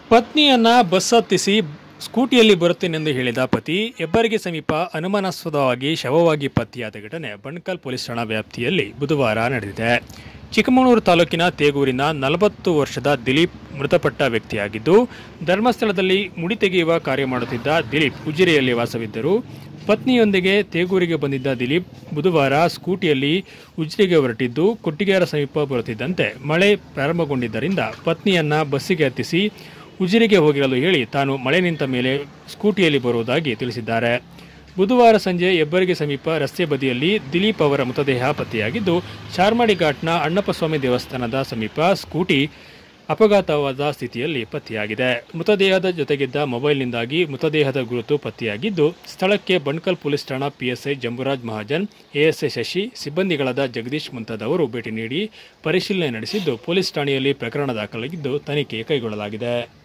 ಪತ್ನಿಯನ್ನ bus ಹತ್ತಿಸಿ ಸ್ಕೂಟಿಯಲ್ಲಿ ಬರುತ್ತೇನೆಂದು ಹೇಳಿದ ಪತಿ ಹೆಬ್ಬರಿಗೆ ಸಮೀಪ ಅನುಮಾನಾಸ್ಪದವಾಗಿ ಶವವಾಗಿ ಪತ್ತೆಯಾದ ಘಟನೆ ಬಣ್ಕಲ್ ಪೊಲೀಸ್ ಠಾಣಾ ವ್ಯಾಪ್ತಿಯಲ್ಲಿ ಬುಧವಾರ ನಡೆದಿದೆ ಚಿಕ್ಕಮಗಳೂರು ತಾಲೂಕಿನ ತೇಗೂರಿನ ನಲವತ್ತು ವರ್ಷದ ದಿಲೀಪ್ ಮೃತಪಟ್ಟ ವ್ಯಕ್ತಿಯಾಗಿದ್ದು ಧರ್ಮಸ್ಥಳದಲ್ಲಿ ಮುಡಿ ತೆಗೆಯುವ ಕಾರ್ಯ ಮಾಡುತ್ತಿದ್ದ ದಿಲೀಪ್ ಉಜಿರೆಯಲ್ಲಿ ವಾಸವಿದ್ದರು ಪತ್ನಿಯೊಂದಿಗೆ ತೇಗೂರಿಗೆ ಬಂದಿದ್ದ ದಿಲೀಪ್ ಬುಧವಾರ ಸ್ಕೂಟಿಯಲ್ಲಿ ಉಜಿರೆಗೆ ಹೊರಟಿದ್ದು ಕೊಟ್ಟಿಗೆರ ಸಮೀಪ ಬರುತ್ತಿದ್ದಂತೆ ಮಳೆ ಪ್ರಾರಂಭಗೊಂಡಿದ್ದರಿಂದ ಪತ್ನಿಯನ್ನ ಬಸ್ಸಿಗೆ ಹತ್ತಿಸಿ ಉಜಿರೆಗೆ ಹೋಗಿರಲು ಹೇಳಿ ತಾನು ಮಳೆ ನಿಂತ ಮೇಲೆ ಸ್ಕೂಟಿಯಲ್ಲಿ ಬರುವುದಾಗಿ ತಿಳಿಸಿದ್ದಾರೆ ಬುಧವಾರ ಸಂಜೆ ಹೆಬ್ಬರಿಗೆ ಸಮೀಪ ರಸ್ತೆ ಬದಿಯಲ್ಲಿ ದಿಲೀಪ್ ಅವರ ಮೃತದೇಹ ಪತ್ತೆಯಾಗಿದ್ದು ಚಾರ್ಮಾಡಿ ಘಾಟ್ನ ಅಣ್ಣಪ್ಪಸ್ವಾಮಿ ದೇವಸ್ಥಾನದ ಸಮೀಪ ಸ್ಕೂಟಿ ಅಪಘಾತವಾದ ಸ್ಥಿತಿಯಲ್ಲಿ ಪತ್ತೆಯಾಗಿದೆ ಮೃತದೇಹದ ಜೊತೆಗಿದ್ದ ಮೊಬೈಲ್ನಿಂದಾಗಿ ಮೃತದೇಹದ ಗುರುತು ಪತ್ತೆಯಾಗಿದ್ದು ಸ್ಥಳಕ್ಕೆ ಬಣ್ಕಲ್ ಪೊಲೀಸ್ ಠಾಣಾ ಪಿಎಸ್ಐ ಜಂಬುರಾಜ್ ಮಹಾಜನ್ ಎಎಸ್ಐ ಶಶಿ ಸಿಬ್ಬಂದಿಗಳಾದ ಜಗದೀಶ್ ಮುಂತಾದವರು ಭೇಟಿ ನೀಡಿ ಪರಿಶೀಲನೆ ನಡೆಸಿದ್ದು ಪೊಲೀಸ್ ಠಾಣೆಯಲ್ಲಿ ಪ್ರಕರಣ ದಾಖಲಾಗಿದ್ದು ತನಿಖೆ ಕೈಗೊಳ್ಳಲಾಗಿದೆ